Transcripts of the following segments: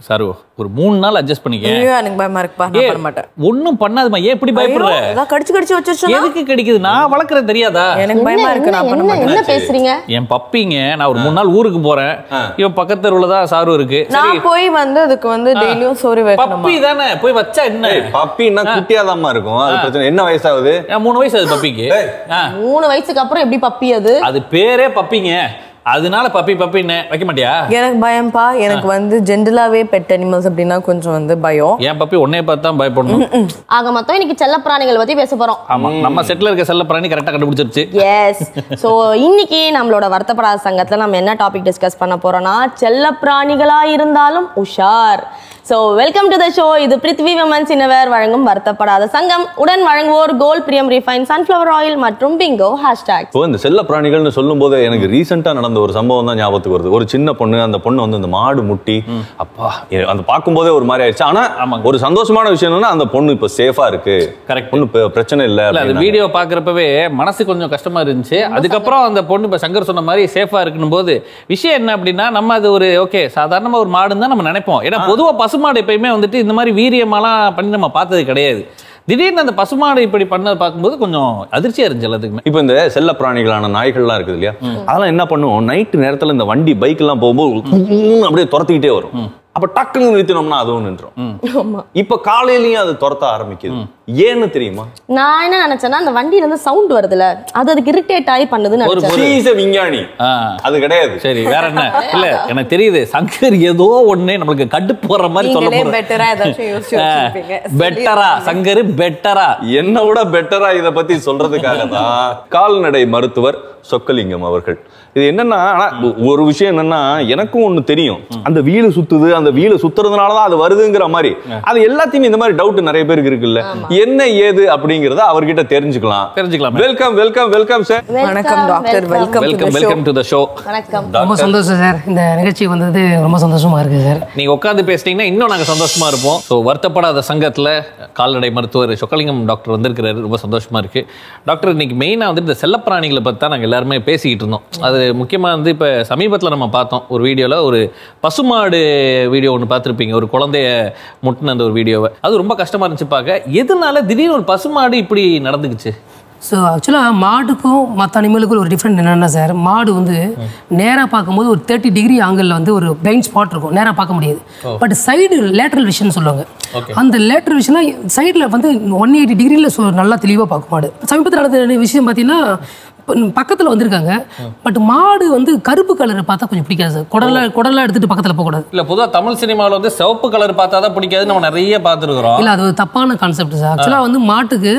Sir ஒரு மூணு நாள் அட்ஜஸ்ட் பண்ணிக்க ஐயோ எனக்கு பயமா இருக்குப்பா நான் பண்ண மாட்டேன் ஒன்றும் பண்ணாதுமா ஏன் இப்படி பயப்படுற ஐயோ, ஏதாவது கடிச்சு கடிச்சு வச்சிருச்சுன்னா எதுக்கு கிடைக்குது நான் வளர்க்குறது தெரியாதா எனக்கு பயமா இருக்கு நான் பண்ண என்ன மாட்டேன் என்ன பேசுறீங்க என் பப்பிங்க நான் ஒரு மூணு நாள் ஊருக்கு போறேன் இவன் பக்கத்து தெருவுல தான் சாரு இருக்கு சரி நான் போய் வந்து அதுக்கு வந்து டெய்லியும் சோறு வைக்கணுமா பப்பி தானே போய் வச்சா என்ன பப்பின்னா குட்டியாதாம்மா இருக்கும் அது பிரச்சனை என்ன வயசாகுது ஏன் மூணு வயசு அது பப்பிக்கு ஆ, மூணு வயசுக்கு அப்புறம் எப்படி பப்பி அது அது பேரே பப்பிங்க அதனால பப்பி பப்பின்னு வைக்க மாட்டியா எனக்கு பயம்பா எனக்கு வந்து ஜென்ரலாவே பெட் அனிமல்ஸ் அப்படின்னா கொஞ்சம் வந்து பயம் என் பப்பி உன்னைய பார்த்து தான் பயப்படணும் ஆக மொத்தம் இன்னைக்கு செல்ல பிராணிகள் பத்தி பேச போறோம் ஆமா நம்ம செட்ல இருக்க செல்ல பிராணி கரெக்டா கண்டுபிடிச்சிருச்சு எஸ் ஸோ இன்னைக்கு நம்மளோட வருத்தப்படாத சங்கத்துல நம்ம என்ன டாபிக் டிஸ்கஸ் பண்ண போறோம்னா செல்ல பிராணிகளா இருந்தாலும் உஷார் so welcome to the show இது பிருத்வி விமன்ஸ் இன்னவர் வழங்கும் வருத்தப்படாத சங்கம் உடன் வழங்குவோர் gold Priyam refine sunflower oil மற்றும் பிங்கோ ஹேஷ்டாக் இப்போ இந்த செல்ல பிராணிகள்னு சொல்லும்போது எனக்கு ரீசெண்டா நடந்த ஒரு சம்பவம் தான் ஞாபகத்துக்கு வருது ஒரு சின்ன பொண்ணு அந்த பொண்ணு வந்து இந்த மாடு முட்டி அப்பா எ- அந்த பார்க்கும்போதே ஒரு மாதிரி ஆயிடுச்சு ஆனா ஒரு சந்தோஷமான விஷயம் என்னன்னா அந்த பொண்ணு இப்ப சேஃபா இருக்கு Correct. ஒன்னும் பெ- பிரச்சனை இல்ல இல்ல அது அப்படின்னாங்க. வீடியோ பாக்குறப்பவே மனசு கொஞ்சம் கஷ்டமா இருந்துச்சு அதுக்கப்புறம் அந்த பொண்ணு இப்ப சங்கர் சொன்ன மாதிரி சேஃபா இருக்கணும் போது விஷயம் என்ன அப்படின்னா நம்ம அது ஒரு ஓகே சாதாரணமா ஒரு மாடுன்னு தான் நம்ம நினைப்போம் ஏன்னா பொதுவா பசுமாடு எப்பயுமே வந்துட்டு இந்த மாதிரி வீரியமாலாம் பண்ணி நம்ம பார்த்தது கிடையாது திடீர்னு அந்த பசுமாடு இப்படி பண்ணதை பார்க்கும்போது கொஞ்சம் அதிர்ச்சியா இருந்துச்சு எல்லாத்துக்குமே இப்போ இந்த செல்ல பிராணிகளான நாய்கள்லாம் இருக்குது இல்லையா அதெல்லாம் என்ன பண்ணும் நைட்டு நேரத்துல இந்த வண்டி பைக் எல்லாம் போகும்போது கும்முன்னு அப்படியே துரத்திக்கிட்டே வரும் அப்ப டக்குன்னு நிறுத்தினோம்னா அதுவும் நின்றும் இப்ப காலையிலயும் அது துரத்த ஆரம்பிக்குது ஏன்னு தெரியுமா நான் என்ன நினைச்சேன்னா அந்த வண்டியில இருந்து சவுண்ட் வருதுல அது அதுக்கு இரிட்டேட் ஆகி பண்ணுதுன்னு ஒரு நினைச்சேன் She is a விஞ்ஞானி ஆ. அது கிடையாது சரி வேற என்ன இல்ல எனக்கு தெரியுது சங்கர் ஏதோ ஒண்ணு நம்மளுக்கு கடுப்பு போடுற மாதிரி சொல்ல நீங்களே போறேன் பெட்டரா ஏதாச்சும் யோசிச்சு வச்சிருப்பீங்க பெட்டரா சங்கர் பெட்டரா என்ன விட பெட்டரா இத பத்தி சொல்றதுக்காக தான் கால்நடை மருத்துவர் சொக்கலிங்கம் அவர்கள் இது என்னன்னா ஆனா ஒ- ஒரு விஷயம் என்னன்னா எனக்கும் ஒண்ணு தெரியும் அந்த வீடு சுத்துது அந்த வீடு சுத்துறதுனால தான் அது வருதுங்கிற மாதிரி அது எல்லாத்தையுமே இந்த மாதிரி டவுட் நிறைய பேருக்கு இருக்குல்ல என்ன ஏது அப்படிங்கறத அவர்கிட்ட தெரிஞ்சுக்கலாம் தெரிஞ்சுக்கலாம் வெல்கம் வெல்கம் வெல்கம் சார் வணக்கம் doctor welcome welcome welcome to the show வணக்கம் ரொம்ப சந்தோஷம் சார் இந்த நிகழ்ச்சி வந்தது ரொம்ப சந்தோஷமா இருக்கு சார் நீங்க உட்காந்து பேசிட்டீங்கன்னா இன்னும் நாங்க சந்தோஷமா இருப்போம் ஸோ வருத்தப்படாத சங்கத்துல கால்நடை மருத்துவர் சொக்கலிங்கம் டாக்டர் வந்திருக்கிறாரு ரொம்ப சந்தோஷமா இருக்கு டாக்டர் இன்னைக்கு மெயினா வந்து இந்த செல்லப்பிராணிகளை பத்தி தான் நாங்க எல்லாருமே பேசிக்கிட்டு இருந்தோம் அது முக்கியமா வந்து இப்ப சமீபத்துல நம்ம பார்த்தோம் ஒரு வீடியோல ஒரு பசுமாடு வீடியோ ஒன்று பார்த்துருப்பீங்க ஒரு குழந்தைய முட்டின அந்த ஒரு வீடியோவை அது ரொம்ப கஷ்டமா இருந்துச்சு பார்க்க எதனால திடீர்னு ஒரு பசுமாடு இப்படி நடந்துக்குச்சு ஸோ ஆக்சுவலாக மாடுக்கும் மற்ற அனிமலுக்கும் ஒரு டிஃப்ரெண்ட் என்னென்னா சார் மாடு வந்து நேராக பார்க்கும்போது ஒரு தேர்ட்டி டிகிரி ஆங்கிளில் வந்து ஒரு பிளைண்ட் ஸ்பாட் இருக்கும் நேராக பார்க்க முடியாது பட் சைடு லேட்ரல் விஷன் சொல்லுவாங்க அந்த லேட்ரல் விஷன்லாம் சைடில் வந்து ஒன் எயிட்டி டிகிரியில் நல்லா தெளிவாக பார்க்கும் மாடு சமீபத்தில் நடந்த விஷயம் பார்த்தீங்கன்னா பக்கத்தில் வந்திருக்காங்க பட் மாடு வந்து கருப்பு கலரை பார்த்தா கொஞ்சம் பிடிக்காது சார் குடலை குடலாம் எடுத்துகிட்டு பக்கத்தில் போகக்கூடாது இல்ல பொதுவா தமிழ் சினிமாவில் வந்து சிவப்பு கலர் பார்த்தா தான் பிடிக்காது நம்ம நிறைய பார்த்துருக்குறோம் இல்லை அது ஒரு தப்பான கான்செப்ட் சார் ஆக்சுவலாக வந்து மாட்டுக்கு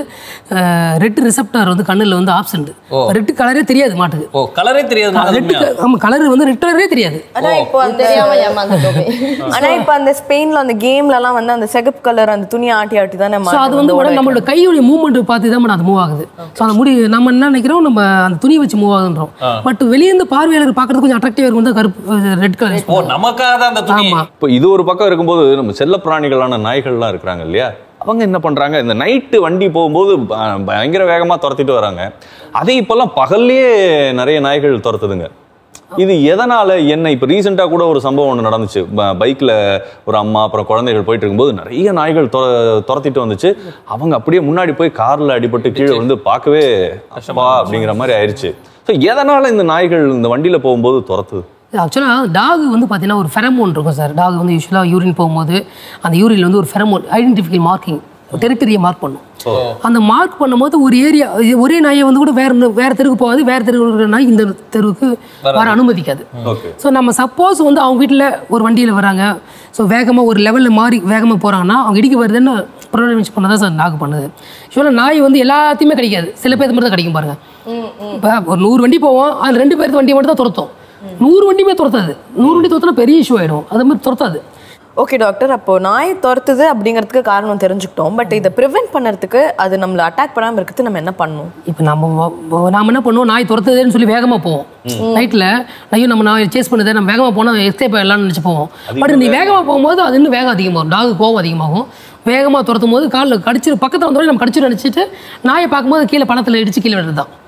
ரெட் ரிசெப்டார் வந்து கண்ணில் வந்து ஆப்சண்ட் ரெட் கலரே தெரியாது மாட்டுக்கு ஓ கலரே தெரியாது ரெட் ஆமாம் கலர் வந்து ரெட் கலரே தெரியாது ஆனா இப்போ அந்த தெரியாம ஏமாந்துட்டோமே ஆனா இப்போ அந்த ஸ்பெயின்ல அந்த கேம்ல எல்லாம் வந்து அந்த சிகப்பு கலர் அந்த துணி ஆட்டி ஆட்டி தானே ஸோ அது வந்து உடனே நம்மளோட கையுடைய மூவ்மெண்ட் பார்த்து தான் அது மூவ் ஆகுது ஸோ அந்த முடி நம்ம என்ன நினைக்கிறோம் நம்ம அந்த துணி வச்சு மூவ் ஆகுன்றோம் பட் வெளியே இருந்து பார்வையாளர் பார்க்கறது கொஞ்சம் அட்ராக்டிவ் இருக்கும் தான் கருப்பு ரெட் கலர் ஓ நமக்காக தான் அந்த துணி ஆமா இப்போ இது ஒரு பக்கம் இருக்கும்போது நம்ம செல்ல பிராணிகளான நாய்கள்லாம் இருக்கிறாங்க இல்லையா அவங்க என்ன பண்றாங்க இந்த நைட்டு வண்டி போகும்போது ப- பயங்கர வேகமா துரத்திட்டு வராங்க அதே இப்பெல்லாம் பகல்லையே நிறைய நாய்கள் துரத்துதுங்க இது எதனால என்ன இப்போ ரீசெண்டாக கூட ஒரு சம்பவம் ஒன்று நடந்துச்சு ப- பைக்ல ஒரு அம்மா அப்புறம் குழந்தைகள் போயிட்டு இருக்கும்போது நிறைய நாய்கள் துர- துரத்திட்டு வந்துச்சு அவங்க அப்படியே முன்னாடி போய் கார்ல அடிபட்டு கீழே வந்து பார்க்கவே அப்பா அப்படிங்கிற மாதிரி ஆயிடுச்சு ஸோ எதனால இந்த நாய்கள் இந்த வண்டியில போகும்போது துரத்துது ஆக்சுவலாக டாக் வந்து பார்த்தீங்கன்னா ஒரு ஃபெரமோன் இருக்கும் சார் டாக் வந்து யூஸ்வலாக யூரின் போகும்போது அந்த யூரின்ல வந்து ஒரு ஃபெரமோன் ஐடென்டிஃபிகல் மார்க்கிங் டெரிட்டரியை மார்க் பண்ணும் அந்த மார்க் பண்ணும்போது ஒரு ஏரியா ஒரே நாயை வந்து கூட வேற வேற தெருவுக்கு போகாது வேற தெருவுக்கு இருக்கிற நாய் இந்த தெருவுக்கு வர அனுமதிக்காது ஓகே ஸோ நம்ம சப்போஸ் வந்து அவங்க வீட்டில் ஒரு வண்டியில் வராங்க ஸோ வேகமாக ஒரு லெவலில் மாறி வேகமாக போகிறாங்கன்னா அவங்க இடிக்க வருதுன்னு ப்ரோடமிச்சு பண்ண தான் சார் நாக்கு பண்ணுது ஷுவலாக நாய் வந்து எல்லாத்தையுமே கிடைக்காது சில பேருக்கு மட்டும் தான் கிடைக்கும் பாருங்க இப்போ ஒரு நூறு வண்டி போவோம் அது ரெண்டு பேருக்கு வண்டியை மட்டும் தான் துரத்தும் நூறு வண்டியுமே துரத்தாது நூறு வண்டி துரத்துனா பெரிய இஷ்யூ ஆகிடும் அது மாதிரி துரத்தாது ஓகே டாக்டர் அப்போ நாய் துரத்துது அப்படிங்கிறதுக்கு காரணம் தெரிஞ்சுக்கிட்டோம் பட் இதை ப்ரிவென்ட் பண்ணறதுக்கு அது நம்மள அட்டாக் பண்ணாம இருக்கிறதுக்கு நம்ம என்ன பண்ணணும் இப்போ நம்ம வ- வ- நாம என்ன பண்ணுவோம் நாய் துரத்துதுன்னு சொல்லி வேகமாக போவோம் நைட்டில் ஐயோ நம்ம நாய் சேஸ் பண்ணுது நம்ம வேகமாக போனால் எஸ்கேப் ஆயிடலாம்னு நினச்சி போவோம் பட் நீ வேகமாக போகும்போது அது இன்னும் வேகம் அதிகமாகும் டாகு கோவம் அதிகமாகும் வேகமாக துரத்தும் போது காலில் கடிச்சிரு பக்கத்தில் வந்தோடனே நம்ம கடிச்சிரு நினச்சிட்டு நாயை பார்க்கும்போது கீழே பணத்தில் இடிச்சு கீழே விடுறது தான்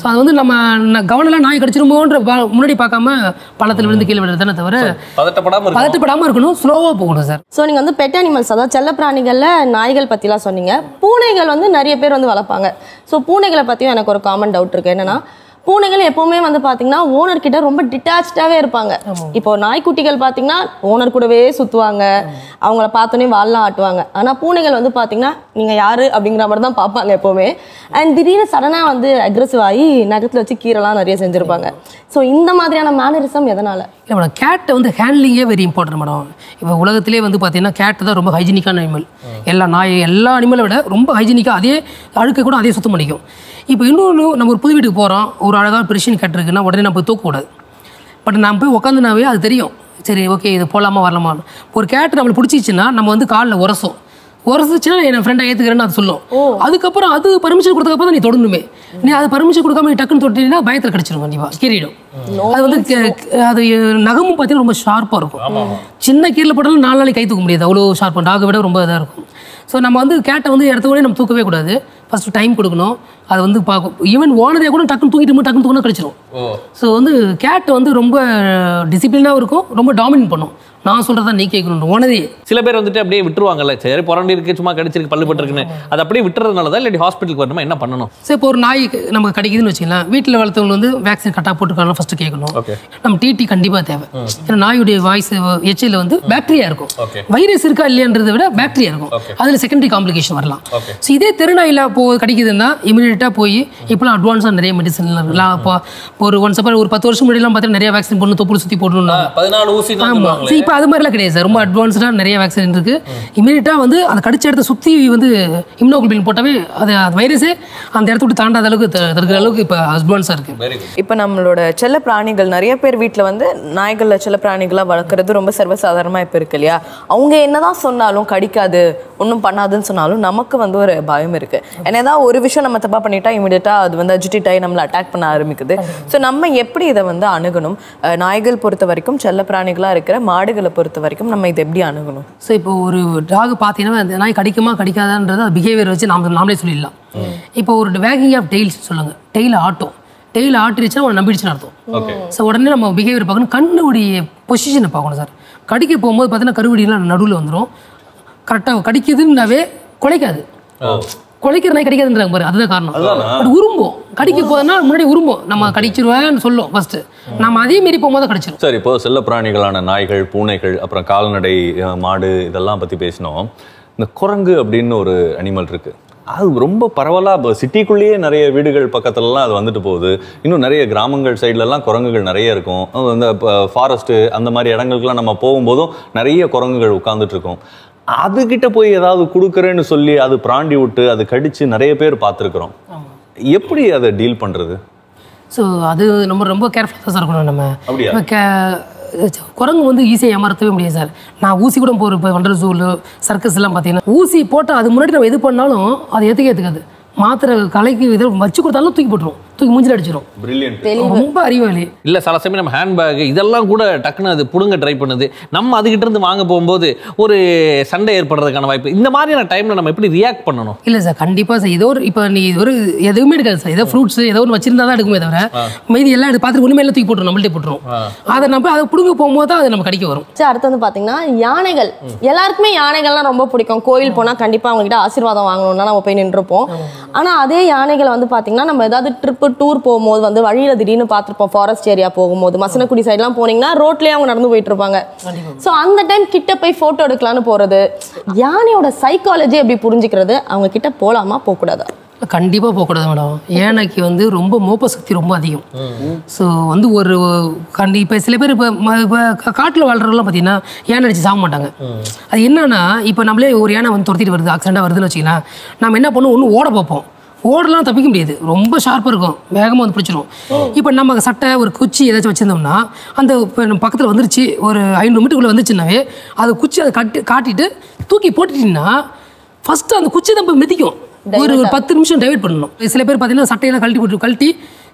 ஸோ அது வந்து நம்ம ந- கவனம்லாம் நாய் கடிச்சிருமோன்ற பா- முன்னாடி பார்க்காம பள்ளத்தில் விழுந்து கீழே விழுறது தானே தவிர பதட்டப்படாம இருக்கும் பதட்டப்படாமல் இருக்கணும் ஸ்லோவாக போகணும் சார் ஸோ நீங்கள் வந்து பெட் அனிமல்ஸ் அதாவது செல்ல பிராணிகளில் நாய்கள் பற்றிலாம் சொன்னீங்க பூனைகள் வந்து நிறைய பேர் வந்து வளர்ப்பாங்க ஸோ பூனைகளை பற்றியும் எனக்கு ஒரு காமன் டவுட் இருக்குது என்னன்னா பூனைகள் எப்பவுமே வந்து பார்த்தீங்கன்னா ஓனர் கிட்ட ரொம்ப டிட்டாச்சாவே இருப்பாங்க இப்போ நாய்க்குட்டிகள் பார்த்தீங்கன்னா ஓனர் கூடவே சுற்றுவாங்க அவங்கள பார்த்தோன்னே வால்லாம் ஆட்டுவாங்க ஆனால் பூனைகள் வந்து பார்த்தீங்கன்னா நீங்கள் யாரு அப்படிங்கிற மாதிரி தான் பார்ப்பாங்க எப்போவுமே அண்ட் திடீர்னு சடனாக வந்து அக்ரெசிவ் ஆகி நகத்தில் வச்சு கீரைலாம் நிறைய செஞ்சுருப்பாங்க ஸோ இந்த மாதிரியான மேனரிசம் எதனால் இல்லை மேடம் கேட்டை வந்து ஹேண்ட்லிங்கே வெரி இம்பார்ட்டன்ட் மேடம் இப்போ உலகத்திலே வந்து பார்த்தீங்கன்னா கேட்டு தான் ரொம்ப ஹைஜீனிக்கான அனிமல் எல்லா நாய் எல்லா அனிமலை விட ரொம்ப ஹைஜீனிக்காக அதே அழுக்கை கூட அதே சுத்தம் பண்ணிக்கும் இப்போ இன்னொன்று நம்ம ஒரு புது வீட்டுக்கு போகிறோம் ஒரு அழகாக பெர்ஷியன் கேட் இருக்குன்னா உடனே நம்ம போய் தூக்கக்கூடாது பட் நான் போய் உட்காந்துனாவே அது தெரியும் சரி ஓகே இது போகலாமா வரலாமான்னு ஒரு கேட் நம்மளை பிடிச்சிச்சுன்னா நம்ம வந்து காலில் உரசும் உரசிச்சுன்னா என் ஃப்ரெண்டை ஏற்றுக்கிறேன்னு அது சொல்லும் அதுக்கப்புறம் அது பர்மிஷன் கொடுத்ததுக்கப்புறம் தான் நீ தொடணுமே நீ அது பர்மிஷன் கொடுக்காம நீ டக்குன்னு தொட்டினா பயத்தில் கடிச்சிடும் கண்டிப்பாக கீறிடும் அது வந்து கே- கே- அது நகமும் பார்த்தீங்கன்னா ரொம்ப ஷார்ப்பாக இருக்கும் சின்ன கீரில் போட்டாலும் நாலு நாளைக்கு கை தூக்க முடியாது அவ்வளோ ஷார்ப்பாக டாகை விட ரொம்ப இதாக இருக்கும் ஸோ நம்ம வந்து கேட்டை வந்து இடத்த கூட நம்ம தூக்கவே கூடாது ஃபஸ்ட்டு டைம் கொடுக்கணும் அது வந்து பார்க்கும் ஈவன் ஓனரே கூட டக்குன்னு தூக்கிட்டு போய் டக்குன்னு தூக்கினா கடிச்சிடும் ஸோ வந்து கேட் வந்து ரொம்ப டிசிப்ளினாகவும் இருக்கும் ரொம்ப டாமினேட் பண்ணும் நான் சொல்கிறத நீ கேட்கணும் ஓனரே சில பேர் வந்துட்டு அப்படியே விட்டுருவாங்கல்ல சரி புரண்டி இருக்கு சும்மா கடிச்சிருக்கு பல்லு பட்டிருக்குன்னு அது அப்படியே விட்டுறதுனால தான் இல்லாட்டி ஹாஸ்பிட்டலுக்கு வரணுமா என்ன பண்ணணும் சரி இப்போ ஒரு நாய் நமக்கு கிடைக்குதுன்னு வச்சுக்கலாம் வீட்டில் வளர்த்தவங்க வந்து வேக்சின் கரெக்டாக போட்டுருக்காங்க ஃபஸ்ட்டு கேட்கணும் Okay. நம்ம டிடி கண்டிப்பாக தேவை ஏன்னா நாயுடைய வாய்ஸ் எச்சில் வந்து பாக்டீரியா இருக்கும் Okay. வைரஸ் இருக்கா இல்லையன்றதை விட பாக்டீரியா இருக்கும் அதில் செகண்டரி காம்ப்ளிகேஷன் வரலாம் Okay. ஸோ இதே தெருநாயில் போ கிடைக்குதுன்னா இமீடியட்டாக போய் இப்போலாம் அட்வான்ஸாக நிறைய மெடிசன் இருக்கலாம் இப்போ இப்போ ஒரு ஒன்ஸ் அப்புறம் ஒரு பத்து வருஷம் முன்னாடிலாம் பார்த்தீங்கன்னா நிறைய வேக்சின் போடணும் தொப்புள் சுற்றி போடணும் பதினாலு ஊசி ஆமாம் சரி இப்போ அது மாதிரிலாம் கிடையாது சார் ரொம்ப அட்வான்ஸ்டாக நிறைய வேக்சின் இருக்கு இமீடியட்டாக வந்து அந்த கடிச்ச இடத்த சுற்றி வந்து இம்னோகுல்பின் போட்டாவே அது அது வைரஸே அந்த இடத்த விட்டு தாண்டாத அளவுக்கு த- தடுக்கிற அளவுக்கு இப்போ அட்வான்ஸாக இருக்கு வெரி குட் இப்போ நம்மளோட செல்ல பிராணிகள் நிறைய பேர் வீட்டில் வந்து நாய்களை செல்ல பிராணிகளாக வளர்க்குறது ரொம்ப சர்வசாதாரணமாக இப்போ இருக்கு இல்லையா அவங்க என்னதான் சொன்னாலும் கடிக்காது ஒன்றும் பண்ணாதுன்னு சொன்னாலும் நமக்கு வந்து ஒரு பயம் இருக்கு என்னதான் ஒரு விஷயம் நம்ம தப்பாக பண்ணிட்டா இமீடியட்டாக அது வந்து அஜிடேட் ஆகி நம்மளை அட்டாக் பண்ண ஆரம்பிக்குது ஸோ நம்ம எப்படி இதை வந்து அணுகணும் அஹ் நாய்கள் பொறுத்த வரைக்கும் செல்ல பிராணிகளாக இருக்கிற மாடுகளை பொறுத்த வரைக்கும் நம்ம இதை எப்படி அணுகணும் ஸோ இப்போ ஒரு டாக் பார்த்தீங்கன்னா அந்த நாய் கடிக்குமா கடிக்காதான்றது அது பிஹேவியர் வச்சு நாம் நாமளே சொல்லிடலாம் இப்போ ஒரு வேகிங் ஆஃப் டெய்ல்ஸ் சொல்லுங்க டெய்ல் ஆட்டும் டெய்ல் ஆட்டிருச்சுன்னா அவனை நம்பிடுச்சுன்னு அர்த்தம் ஸோ உடனே நம்ம பிஹேவியர் பார்க்கணும் கண்ணுடைய பொசிஷனை பார்க்கணும் சார் கடிக்க போகும்போது பார்த்தீங்கன்னா கருவடியெல்லாம் நடுவில் வந்துடும் கரெக்டாக கடிக்குதுன்னாவே குலைக்காது குலைக்கிற நாய் கடிக்காதுன்றாங்க பாரு அதுதான் காரணம் பட் உரும்பும் கடிக்க போதுன்னா முன்னாடி உரும்பும் நம்ம கடிச்சிருவேன்னு சொல்லும் ஃபர்ஸ்ட் நம்ம அதே மீறி போகும்போது தான் கடிச்சிரும் சரி இப்போ செல்ல பிராணிகளான நாய்கள் பூனைகள் அப்புறம் கால்நடை அஹ், மாடு இதெல்லாம் பத்தி பேசினோம் இந்த குரங்கு அப்படின்னு ஒரு அனிமல் இருக்கு அது ரொம்ப பரவலா இப்போ சிட்டிக்குள்ளேயே நிறைய வீடுகள் பக்கத்துலலாம் அது வந்துட்டு போகுது இன்னும் நிறைய கிராமங்கள் சைட்லலாம் குரங்குகள் நிறைய இருக்கும் அது இந்த ஃபாரஸ்ட்டு அந்த மாதிரி இடங்களுக்குலாம் நம்ம போகும்போதும் நிறைய குரங்குகள் உட்கார்ந்துட்டு இருக்கும் அதுகிட்ட போய் ஏதாவது கொடுக்குறேன்னு சொல்லி அது பிராண்டி விட்டு அது கடிச்சு நிறைய பேர் பார்த்துருக்குறோம் எப்படி அதை டீல் பண்றது ஸோ அது நம்ம ரொம்ப கேர்ஃபுல்லாக சார் இருக்கணும் நம்ம அப்படியா? இப்ப கே- குரங்கு வந்து ஈஸியாக ஏமாற்றவே முடியாது சார் நான் ஊசி கூட போகிற இப்போ வண்டர் ஜூலு சர்க்கஸ் எல்லாம் பார்த்தீங்கன்னா ஊசி போட்டால் அது முன்னாடி நம்ம எது பண்ணாலும் அது ஏற்றுக்க ஏற்றுக்காது மாத்திரை கலைக்கு இதை வச்சு கொடுத்தாலும் தூக்கி போட்டுரும் தூக்கி மூஞ்சில் அடிச்சிடும் பிரில்லியன்ட் ரொம்ப அறிவாளி இல்ல சில சமயம் நம்ம ஹேண்ட்பேக் இதெல்லாம் கூட டக்குன்னு அது புடுங்க ட்ரை பண்ணுது நம்ம அதுகிட்ட இருந்து வாங்க போகும்போது ஒரு சண்டை ஏற்படுறதுக்கான வாய்ப்பு இந்த மாதிரியான டைம்ல நம்ம எப்படி ரியாக்ட் பண்ணணும் இல்லை சார் கண்டிப்பாக சார் ஏதோ ஒரு இப்போ நீ ஒரு எதுவுமே எடுக்காது சார் ஏதோ ஃப்ரூட்ஸ் ஏதோ ஒன்று வச்சிருந்தா தான் எடுக்குமே தவிர மீதி எல்லாம் எடுத்து பார்த்துட்டு ஒன்றுமே எல்லாம் தூக்கி போட்டுரும் நம்மள்ட்டே போட்டுரும் அதை நம்ம அதை பிடுங்க போகும்போது தான் அது நம்ம கடிக்க வரும் சரி அடுத்து வந்து பாத்தீங்கன்னா யானைகள் எல்லாருக்குமே யானைகள்லாம் ரொம்ப பிடிக்கும் கோயில் போனா கண்டிப்பா அவங்க கிட்ட ஆசீர்வாதம் வாங்கணும்னா நம்ம போய் நின்றுப்போம் ஆனா அதே யானைகளை வந்து பாத்தீங்கன்னா நம்ம ஏதாவது ட்ரிப்பு டூர் போகும்போது வந்து வழியில திடீர்னு பார்த்திருப்போம் ஃபாரஸ்ட் ஏரியா போகும்போது மசனக்குடி சைட்லாம் போனீங்கன்னா ரோட்லயே அவங்க நடந்து போயிட்டு இருப்பாங்க ஸோ அந்த டைம் கிட்ட போய் போட்டோ எடுக்கலாம்னு போறது யானையோட சைக்காலஜி எப்படி புரிஞ்சுக்கிறது அவங்க கிட்ட போலாமா போகக்கூடாதா கண்டிப்பாக போகக்கூடாது மேடம் ஏனைக்கு வந்து ரொம்ப மோப்ப சக்தி ரொம்ப அதிகம் ஸோ வந்து ஒரு கண்டி இப்போ சில பேர் இப்போ இப்போ காட்டில் வாழ்றவங்களாம் பார்த்தீங்கன்னா யானை அடிச்சு சாக மாட்டாங்க அது என்னன்னா இப்போ நம்மளே ஒரு யானை வந்து துரத்திட்டு வருது ஆக்சிடெண்ட்டாக வருதுன்னு வச்சிங்கன்னா நம்ம என்ன பண்ணுவோம் ஒன்று ஓட பார்ப்போம் ஓடலாம் தப்பிக்க முடியாது ரொம்ப ஷார்ப்பாக இருக்கும் வேகமாக வந்து பிடிச்சிரும் இப்போ நம்ம சட்டை ஒரு குச்சி ஏதாச்சும் வச்சுருந்தோம்னா அந்த இப்போ நம்ம பக்கத்தில் வந்துருச்சு ஒரு ஐநூறு மீட்டருக்குள்ளே வந்துச்சுன்னாவே அது குச்சி அதை கட்டி காட்டிட்டு தூக்கி போட்டுட்டீங்கன்னா ஃபஸ்ட்டு அந்த குச்சி தான் போய் மிதிக்கும் ஒரு ஒரு பத்து நிமிஷம் டைவர்ட் பண்ணணும் சில பேர் பார்த்தீங்கன்னா சட்டையெல்லாம் கழட்டி போட்டு கழட்டி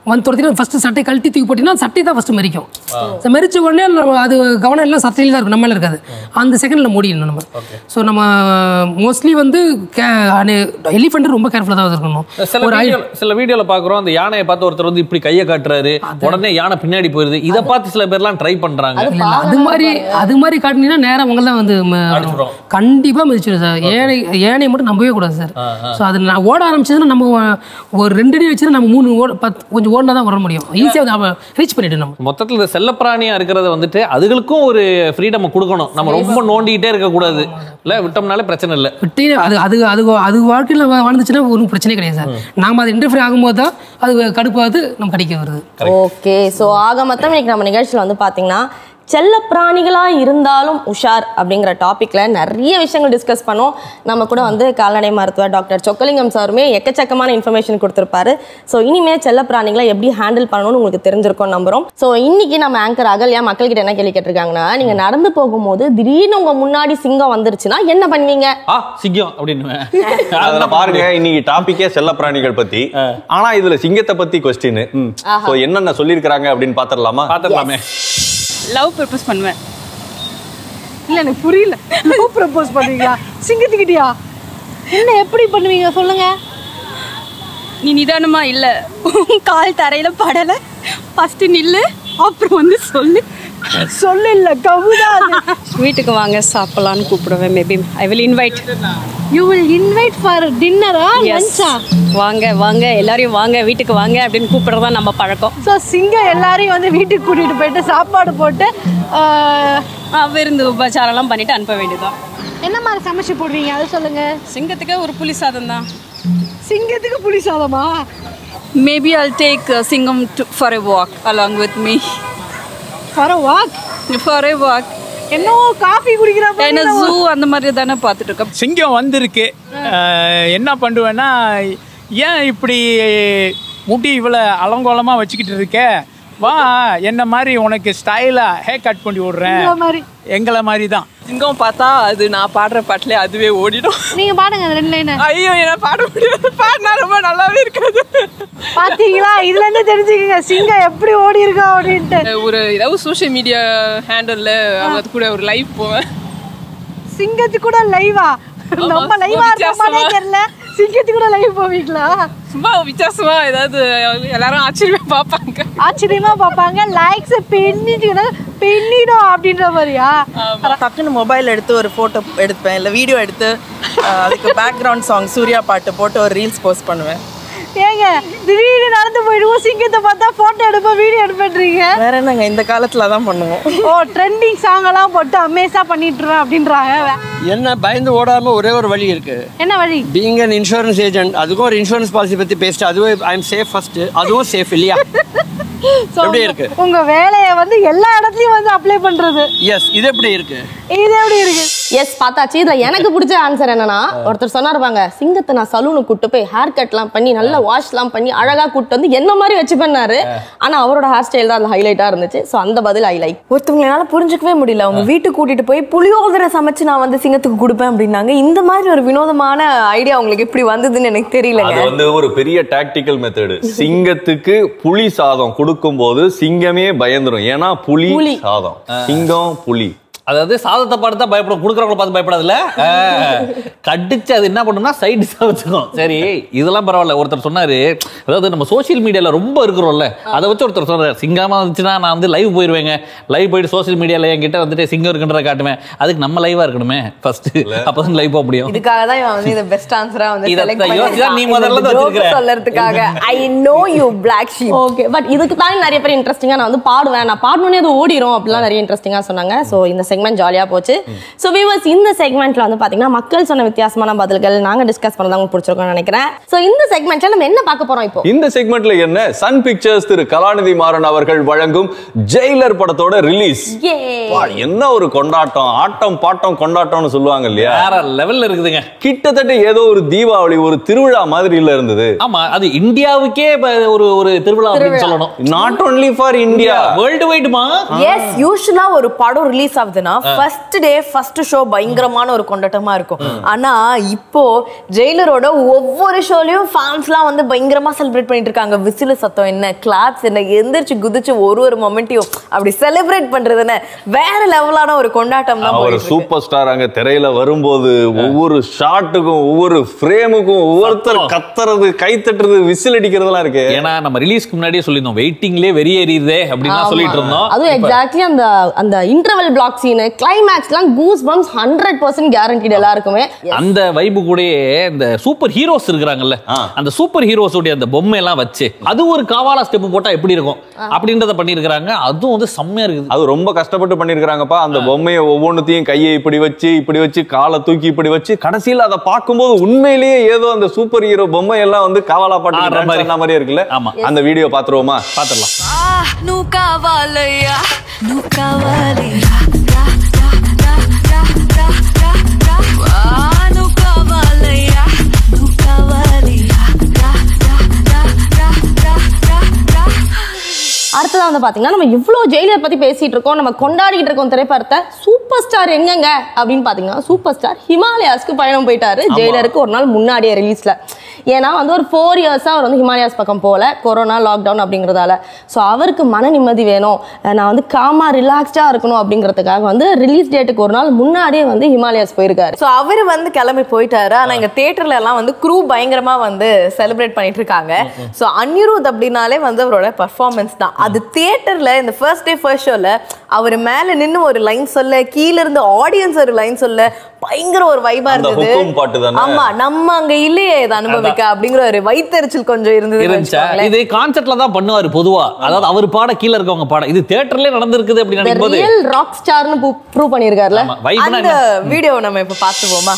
வந்து துரத்திட்டு ஃபர்ஸ்ட் சட்டை கழட்டி தூக்கி போட்டீங்கன்னா சட்டை தான் ஃபர்ஸ்ட் மறிக்கும் So, மறிச்ச உடனே நம்ம அது கவனம் எல்லாம் சட்டையில் தான் இருக்கும் நம்ம மேல இருக்காது அந்த செகண்ட்ல மூடிடணும் நம்ம ஸோ நம்ம மோஸ்ட்லி வந்து எலிஃபெண்ட் ரொம்ப கேர்ஃபுல்லாக தான் இருக்கணும் சில ஒரு வீடியோ சில வீடியோல பாக்குறோம் அந்த யானையை பார்த்து ஒருத்தர் வந்து இப்படி கையை காட்டுறாரு உடனே யானை பின்னாடி போயிருது இதை பார்த்து சில பேர்லாம் ட்ரை பண்றாங்க இல்ல, இல்ல, அது மாதிரி அது மாதிரி காட்டினீங்கன்னா நேரம் உங்களை தான் வந்து ம- அடிச்சிரும். கண்டிப்பா மிதிச்சிடும் சார் ஏனை ஏனையை மட்டும் நம்பவே கூடாது சார் ஸோ அது நான் ஓட ஆரம்பிச்சதுன்னா நம்ம ஒரு ரெண்டு அடி வச்சுன்னா நம்ம மூணு ஓட பத்து கொஞ்சம் ஓடினா தான் வர முடியும் ஈஸியாக ரீச் பண்ணிட்டு நம்ம மொத்தத்துல இந்த செல்லப்பிராணியா இருக்கிறத வந்துட்டு அதுகளுக்கும் ஒரு ஃப்ரீடம் கொடுக்கணும் நம்ம ரொம்ப நோண்டிக்கிட்டே இருக்க கூடாது இல்ல விட்டோம்னாலே பிரச்சனை இல்ல விட்டு அது அது அது அது வாழ்க்கையில் வாழ்ந்துச்சுன்னா ஒன்றும் பிரச்சனையே கிடையாது சார் நாம அது இன்டர்ஃபியர் ஆகும்போது தான் அது கடுப்பாவது நம்ம கடிக்க வருது ஓகே ஸோ ஆக மொத்தம் இன்னைக்கு நம்ம நிகழ்ச்சியில் வந்து பார்த்தீங்கன்னா செல்ல பிராணிகளா இருந்தாலும் உஷார் அப்படிங்கிற டாபிக்ல நிறைய விஷயங்கள் டிஸ்கஸ் பண்ணோம் நம்ம கூட வந்து கால்நடை மருத்துவர் டாக்டர் சொக்கலிங்கம் சாருமே எக்கச்சக்கமான இன்ஃபர்மேஷன் கொடுத்துருப்பாரு ஸோ இனிமே செல்ல பிராணிகளை எப்படி ஹேண்டில் பண்ணணும்னு உங்களுக்கு தெரிஞ்சிருக்கும் நம்புறோம் ஸோ இன்னைக்கு நம்ம ஆங்கர் அகல்யா மக்கள்கிட்ட என்ன கேள்வி கேட்டிருக்காங்கன்னா நீங்க நடந்து போகும்போது திடீர்னு உங்க முன்னாடி சிங்கம் வந்துருச்சுன்னா என்ன பண்ணுவீங்க ஆ சிங்கம் அப்படின்னு அதுல பாருங்க இன்னைக்கு டாபிக்கே செல்ல பிராணிகள் பத்தி ஆனா இதுல சிங்கத்தை பத்தி கொஸ்டின் சோ என்னென்ன சொல்லிருக்காங்க அப்படின்னு பாத்திரலாமா பாத்துக்கலாமே லவ் ப்ரப்போஸ் பண்ணுவேன் இல்ல எனக்கு புரியல லவ் ப்ரப்போஸ் பண்ணுவீங்களா சிங்கத்துக்கிட்டியா என்ன எப்படி பண்ணுவீங்க சொல்லுங்க நீ நிதானமா இல்ல உன் கால் தரையில படல ஃபர்ஸ்ட் நில்லு அப்புறம் வந்து சொல்லு சொல்லு இல்ல கவுதா வீட்டுக்கு வாங்க சாப்பிடலாம்னு கூப்பிடுவேன் maybe I will invite you will invite for டின்னரா லஞ்சா வாங்க வாங்க எல்லாரையும் வாங்க வீட்டுக்கு வாங்க அப்படின்னு கூப்பிடுறதா நம்ம பழக்கம் ஸோ சிங்கம் எல்லாரையும் வந்து வீட்டுக்கு கூட்டிட்டு போயிட்டு சாப்பாடு போட்டு ஆஹ், ஆ, விருந்து உபச்சாரம்லாம் பண்ணிட்டு அனுப்ப வேண்டியதுதான் என்ன மாதிரி சமைச்சு போடுவீங்க அது சொல்லுங்க சிங்கத்துக்கு ஒரு புலி சாதம் தான் சிங்கத்துக்கு புளி சாதமா மேபி I'll டேக் சிங்கம் for a walk along with me for walk for a walk என்னவோ காஃபி குடிக்கிற என்ன மாதிரி ஜூ அந்த மாதிரி தானே பார்த்துட்டு இருக்கோம் சிங்கம் வந்திருக்கு அஹ், என்ன பண்ணுவேன்னா ஏன் இப்படி முடி இவ்வளோ அலங்கோலமாக வச்சுக்கிட்டு இருக்க வா என்ன மாதிரி உனக்கு ஸ்டைலாக ஹேர் கட் பண்ணி விடுறேன் இந்த மாதிரி எங்களை மாதிரி தான் சிங்கம் பார்த்தா அது நான் பாடுற பாட்டுல அதுவே ஓடிடும் நீங்க பாடுங்க அந்த ரெண்டு லைன் ஐயோ என்ன பாட முடியாது பாடினா ரொம்ப நல்லாவே இருக்காது பாத்தீங்களா இதுல இருந்து தெரிஞ்சுக்கங்க சிங்கம் எப்படி ஓடி இருக்கா அப்படின்ட்டு ஒரு ஏதாவது சோஷியல் மீடியா ஹேண்டல்ல அது கூட ஒரு லைவ் போவேன் சிங்கத்து கூட லைவா நம்ம லைவா இருக்கமானே வித்தியாசமா. தெரியல சிங்கத்து கூட லைவ் போவீங்களா சும்மா வித்தியாசமா ஏதாவது எல்லாரும் ஆச்சரியமா பார்ப்பாங்க ஆச்சரியமா பார்ப்பாங்க லைக்ஸ் பெண்ணிட்டு பெண்ணிடும் அப்படின்ற மாதிரியா டக்குன்னு மொபைல் எடுத்து ஒரு ஃபோட்டோ எடுப்பேன் இல்லை வீடியோ எடுத்து அஹ், அதுக்கு பேக்ரவுண்ட் சாங் சூர்யா பாட்டு போட்டு ஒரு ரீல்ஸ் போஸ்ட் பண்ணுவேன் ஏங்க திடீர்னு நடந்து போயிடுவோம் சிங்கத்தை பார்த்தா போட்டோ எடுப்போம் வீடியோ எடுப்பேன்றீங்க வேற என்னங்க இந்த காலத்தில் தான் பண்ணுவோம் ஓ ட்ரெண்டிங் சாங் எல்லாம் போட்டு அமேஸா பண்ணிட்டுருவேன் அப்படின்றாங்க என்ன பயந்து ஓடாம ஒரே ஒரு வழி இருக்கு என்ன வழி பீங் அன் இன்சூரன்ஸ் ஏஜென்ட் அதுக்கும் ஒரு இன்சூரன்ஸ் பாலிசி பத்தி பேசிட்டு அதுவே ஐ எம் சேஃப் ஃபர்ஸ்ட் அதுவும் சேஃப் இல்லையா So, எப்படி இருக்கு உங்க வேலையை வந்து எல்லா இடத்துலயும் வந்து அப்ளை பண்றது எஸ் இது எப்படி இருக்கு இது எப்படி இருக்கு எஸ் பார்த்தாச்சு இதுல எனக்கு பிடிச்ச ஆன்சர் என்னன்னா ஒருத்தர் சொன்னார் பாங்க சிங்கத்தை நான் சலூனுக்கு கூட்டு போய் ஹேர் கட்லாம் பண்ணி நல்லா வாஷ்லாம் பண்ணி அழகா கூட்டு வந்து என்ன மாதிரி வச்சு பண்ணாரு ஆனா அவரோட ஹேர் ஸ்டைல் தான் அந்த ஹைலைட்டா இருந்துச்சு ஸோ அந்த பதில் ஐ லைக் ஒருத்தவங்களை என்னால புரிஞ்சுக்கவே முடியல அவங்க வீட்டுக்கு கூட்டிட்டு போய் புளியோதரை சமைச்சு நான் வந்து சிங்கத்துக்கு கொடுப்பேன் அப்படின்னாங்க இந்த மாதிரி ஒரு வினோதமான ஐடியா உங்களுக்கு எப்படி வந்ததுன்னு எனக்கு அது தெரியலங்க வந்து ஒரு பெரிய டாக்டிக்கல் மெத்தடு சிங்கத்துக்கு புலி சாதம் கொடுக்கும்போது சிங்கமே பயந்துரும் ஏன்னா புலி புலி. சாதம் சிங்கம் புலி அதாவது சாதத்தை பார்த்து தான் பயப்படும் கொடுக்குறவங்கள பார்த்து பயப்படாதுல்ல ஆ, கடிச்சு அது என்ன பண்ணும்னா சைடு வச்சுக்கும் சரி இதெல்லாம் பரவாயில்ல ஒருத்தர் சொன்னாரு அதாவது நம்ம சோஷியல் மீடியால ரொம்ப இருக்கிறோம்ல அதை வச்சு ஒருத்தர் சொன்னார் சிங்கமா வந்துச்சுன்னா நான் வந்து லைவ் போயிருவேங்க லைவ் போயிட்டு சோஷியல் மீடியால என்கிட்ட வந்துட்டு சிங்கம் இருக்குன்றத காட்டுவேன் அதுக்கு நம்ம லைவா இருக்கணுமே ஃபர்ஸ்ட் அப்பதான் லைவ் போக முடியும் இதுக்காக தான் இவன் வந்து இந்த பெஸ்ட் ஆன்சரா வந்து இதை select யோசிச்சு தான் நீ பண்ணியிருக்கான். முதல்ல இந்த தான் joke வச்சிருக்கிற. சொல்லறதுக்காக I know you black sheep okay but இதுக்கு தானே நிறைய பேர் இன்ட்ரெஸ்டிங்கா நான் வந்து பாடுவேன் நான் பாடணுன்னே அது ஓடிரும் அப்படிலாம் நிறைய இன்ட்ரெஸ்டிங்கா சொன்னாங்க ஸோ இந்த செக்மெண்ட் ஜாலியா போச்சு ஸோ வியூவர்ஸ் இந்த செக்மெண்ட்ல வந்து பாத்தீங்கன்னா மக்கள் சொன்ன வித்தியாசமான பதில்கள் நாங்க டிஸ்கஸ் பண்ணதான் உங்களுக்கு பிடிச்சிருக்கோம்னு நினைக்கிறேன் ஸோ இந்த செக்மெண்ட்ல நம்ம என்ன பார்க்க போறோம் இப்போ இந்த செக்மெண்ட்ல என்ன சன் பிக்சர்ஸ் திரு கலாநிதி மாறன் அவர்கள் வழங்கும் ஜெயிலர் படத்தோட ரிலீஸ் Yay. என்ன ஒரு கொண்டாட்டம் ஆட்டம் பாட்டம் கொண்டாட்டம்னு சொல்லுவாங்க இல்லையா வேற லெவல்ல இருக்குதுங்க கிட்டத்தட்ட ஏதோ ஒரு தீபாவளி ஒரு திருவிழா மாதிரி இல்ல இருந்தது ஆமா அது இந்தியாவுக்கே இப்ப ஒரு ஒரு திருவிழா அப்படின்னு சொல்லணும் not only for India world வைடுமா எஸ் யூஸ்வலா ஒரு படம் ரிலீஸ் ஆகுதுன்னா சினாரியோனா ஃபர்ஸ்ட் டே ஃபர்ஸ்ட் ஷோ பயங்கரமான ஒரு கொண்டாட்டமா இருக்கும் ஆனா இப்போ ஜெயிலரோட ஒவ்வொரு ஷோலயும் ஃபேன்ஸ்லாம் வந்து பயங்கரமா செலிப்ரேட் பண்ணிட்டு இருக்காங்க விசில் சத்தம் என்ன கிளாப்ஸ் என்ன எந்திரிச்சு குதிச்சு ஒரு ஒரு மொமெண்ட்டையும் அப்படி செலிப்ரேட் பண்றது என்ன வேற லெவலான ஒரு கொண்டாட்டம் தான் அவர் போயிட்டு இருக்கு. சூப்பர் ஸ்டார் அங்க திரையில வரும்போது ஒவ்வொரு ஷாட்டுக்கும் ஒவ்வொரு ஃப்ரேமுக்கும் ஒவ்வொருத்தர் கத்துறது கை தட்டுறது விசில் அடிக்கிறதெல்லாம் இருக்கு ஏன்னா நம்ம ரிலீஸ்க்கு முன்னாடியே சொல்லியிருந்தோம் வெயிட்டிங்லேயே வெறியேறியதே அப்படின்னு ஆமா. சொல்லிட்டு இருந்தோம் அதுவும் எக்ஸாக்ட்லி அந்த அந்த இன்டர்வல் பிளாக் சீனு கிளைமேக்ஸ்லாம் goose bumps hundred percent guaranteed எல்லாருக்குமே அந்த வைபு கூடயே இந்த சூப்பர் ஹீரோஸ் இருக்கிறாங்கல்ல அந்த சூப்பர் ஹீரோஸ் உடைய அந்த பொம்மை எல்லாம் வச்சு அது ஒரு காவாலா ஸ்டெப் போட்டா எப்படி இருக்கும் அப்படின்றத பண்ணியிருக்கிறாங்க அதுவும் வந்து செம்மையா இருக்குது அது ரொம்ப கஷ்டப்பட்டு பண்ணிருக்காங்கப்பா அந்த பொம்மையை ஒவ்வொன்றுத்தையும் கையை இப்படி வச்சு இப்படி வச்சு காலை தூக்கி இப்படி வச்சு கடைசியில் அதை பார்க்கும்போது உண்மையிலேயே ஏதோ அந்த சூப்பர் ஹீரோ பொம்மை எல்லாம் வந்து காவலா பாட்டு ஆடுற dance மாதிரி. ஆடுன மாதிரியே இருக்குல்ல ஆமா. அந்த வீடியோ பாத்துருவோமா பாத்துடலாம் నువ్వు కావాలయ్యా నువ్వు కావాలి రా, రా, రా, రా, రా, రా, రా, రా. వా, నువ్వు కావాలయ్యా నువ్వు కావాలి రా, రా, రా, రా, రా, రా, రా, రా. அடுத்ததா வந்து பாத்தீங்கன்னா நம்ம இவ்வளோ ஜெயிலர் பத்தி பேசிட்டு இருக்கோம் நம்ம கொண்டாடிட்டு இருக்கோம் திரைப்படத்தை சூப்பர் ஸ்டார் எங்கங்க அப்படின்னு பாத்தீங்கன்னா சூப்பர் ஸ்டார் ஹிமாலயாஸ்க்கு பயணம் போயிட்டாரு ஜெயிலருக்கு ஒரு நாள் முன்னாடியே ரிலீஸ்ல ஏன்னா வந்து ஒரு ஃபோர் இயர்ஸா அவர் வந்து ஹிமாலயாஸ் பக்கம் போகல கொரோனா லாக்டவுன் அப்படிங்கிறதால ஸோ அவருக்கு மன நிம்மதி வேணும் அஹ் நான் வந்து காமா ரிலாக்ஸ்டா இருக்கணும் அப்படிங்கிறதுக்காக வந்து ரிலீஸ் டேட்டுக்கு ஒரு நாள் முன்னாடியே வந்து ஹிமாலயாஸ் போயிருக்காரு ஸோ அவர் வந்து கிளம்பி போயிட்டாரு ஆனா இங்க தியேட்டர்ல எல்லாம் வந்து க்ரூ பயங்கரமா வந்து செலிப்ரேட் பண்ணிட்டு இருக்காங்க ஸோ அன்னிருத் அப்படின்னாலே வந்து அவரோட பர்ஃபார்மன்ஸ் தான் அது தியேட்டர்ல இந்த ஃபர்ஸ்ட் டே ஃபர்ஸ்ட் ஷோல அவர் மேல நின்னு ஒரு லைன் சொல்ல கீழ இருந்து ஆடியன்ஸ் ஒரு லைன் சொல்ல பயங்கர ஒரு வைபா அந்த இருந்தது ஹுக்கும் பாட்டு தானே? ஆமா நம்ம அங்க இல்லையே இதை அனுபவிக்க அப்படிங்கிற ஒரு வைத்தறிச்சல் கொஞ்சம் இருந்தது இருந்துச்சா இது கான்செப்ட்ல தான் பண்ணுவாரு பொதுவா அதாவது அவர் பாட கீழ இருக்கவங்க பாட இது தியேட்டர்லயே நடந்திருக்குது அப்படின்னு நினைக்கும் போது ரியல் ராக் ஸ்டார்னு ப்ரூவ் பண்ணியிருக்காருல ஆமா, vibe னா அந்த என்ன? வீடியோ நம்ம இப்ப பார்த்துவோமா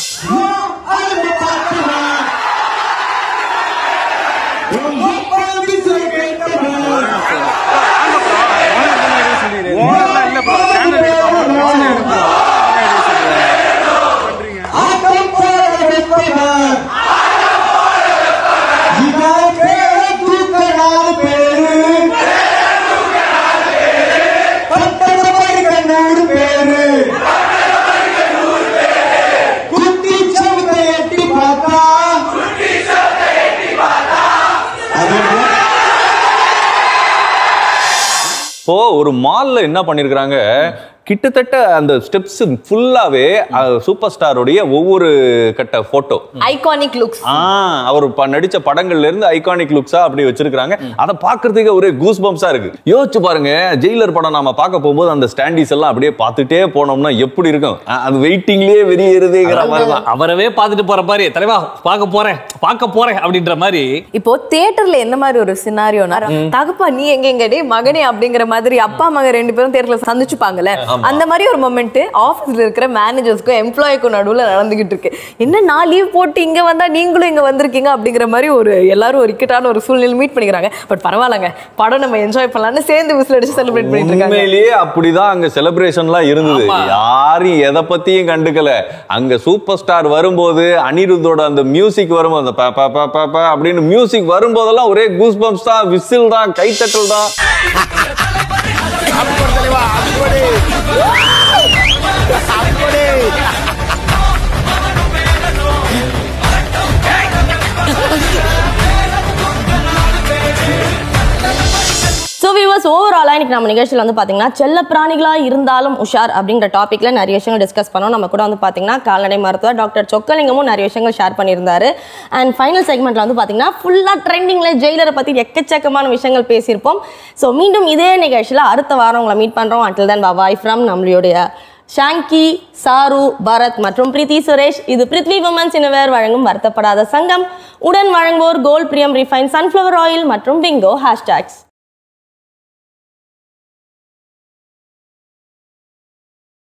இப்போ ஒரு மால்ல என்ன பண்ணிருக்காங்க கிட்டத்தட்ட அந்த ஸ்டெப்ஸ் ஃபுல்லாவே சூப்பர் ஸ்டாருடைய ஒவ்வொரு கட்ட போட்டோ ஐகானிக் லுக்ஸ் ஆ அவர் ப- நடிச்ச படங்கள்ல இருந்து ஐகானிக் லுக்ஸா அப்படி வச்சிருக்காங்க அதை பார்க்கிறதுக்கு ஒரே கூஸ் பம்ப்ஸா இருக்கு யோசிச்சு பாருங்க ஜெயிலர் படம் நாம பார்க்க போகும்போது அந்த ஸ்டாண்டிஸ் எல்லாம் அப்படியே பார்த்துட்டே போனோம்னா எப்படி இருக்கும் அ, அது வெயிட்டிங்லயே வெளியேறுதுங்கிற மாதிரி தான் அவரவே பார்த்துட்டு போற மாதிரி தலைவா பார்க்க போறேன் பார்க்க போறேன் அப்படின்ற மாதிரி இப்போ தியேட்டர்ல என்ன மாதிரி ஒரு சினாரியோனா தகப்பா நீ எங்க எங்க டேய் மகனே அப்படிங்கிற மாதிரி அப்பா மகன் ரெண்டு பேரும் தியேட்டர்ல சந்திச்சுப்பாங்கல்ல அந்த மாதிரி ஒரு மொமெண்ட் ஆபீஸ்ல இருக்கிற மேனேஜர்ஸ்க்கும் எம்ப்ளாய்க்கும் நடுவுல நடந்துகிட்டு இருக்கு என்ன நான் லீவ் போட்டு இங்க வந்தா நீங்களும் இங்க வந்திருக்கீங்க அப்படிங்கிற மாதிரி ஒரு எல்லாரும் ஒரு இக்கட்டான ஒரு சூழ்நிலை மீட் பண்ணிக்கிறாங்க பட் பரவாயில்லங்க படம் நம்ம என்ஜாய் பண்ணலாம்னு சேர்ந்து விசில் அடிச்சு செலிப்ரேட் பண்ணிட்டு இருக்காங்க உண்மையிலேயே அப்படிதான் அங்க செலிப்ரேஷன்லாம் இருந்தது யாரும் எதை பத்தியும் கண்டுக்கல அங்க சூப்பர் ஸ்டார் வரும்போது அனிருத்தோட அந்த மியூசிக் வரும்போது அந்த ப ப ப ப ப அப்படின்னு மியூசிக் வரும்போதெல்லாம் ஒரே கூஸ் பம்ப்ஸ் தான் விசில் தான் கைத்தட்டல் தான் ஸோ வியூவர்ஸ் ஓவராலாக இன்னைக்கு நம்ம நிகழ்ச்சியில் வந்து பார்த்தீங்கன்னா செல்ல பிராணிகளாக இருந்தாலும் உஷார் அப்படிங்கிற டாப்பிக்கில் நிறைய விஷயங்கள் டிஸ்கஸ் பண்ணோம் நம்ம கூட வந்து பார்த்தீங்கன்னா கால்நடை மருத்துவர் டாக்டர் சொக்கலிங்கமும் நிறைய விஷயங்கள் ஷேர் பண்ணியிருந்தாரு அண்ட் ஃபைனல் செக்மெண்ட்டில் வந்து பார்த்தீங்கன்னா ஃபுல்லாக ட்ரெண்டிங்கில் ஜெயிலரை பற்றி எக்கச்சக்கமான விஷயங்கள் பேசியிருப்போம் ஸோ மீண்டும் இதே நிகழ்ச்சியில் அடுத்த வாரம் உங்களை மீட் பண்ணுறோம் அட்டில் தன் பாபாய் ஃப்ரம் நம்மளுடைய ஷாங்கி சாரு பரத் மற்றும் பிரீத்தி சுரேஷ் இது பிருத்வி உமன்ஸ் இனவேர் வழங்கும் வருத்தப்படாத சங்கம் உடன் வழங்குவோர் gold Priyam refine sunflower oil மற்றும் பிங்கோ ஹேஷ்டாக்ஸ்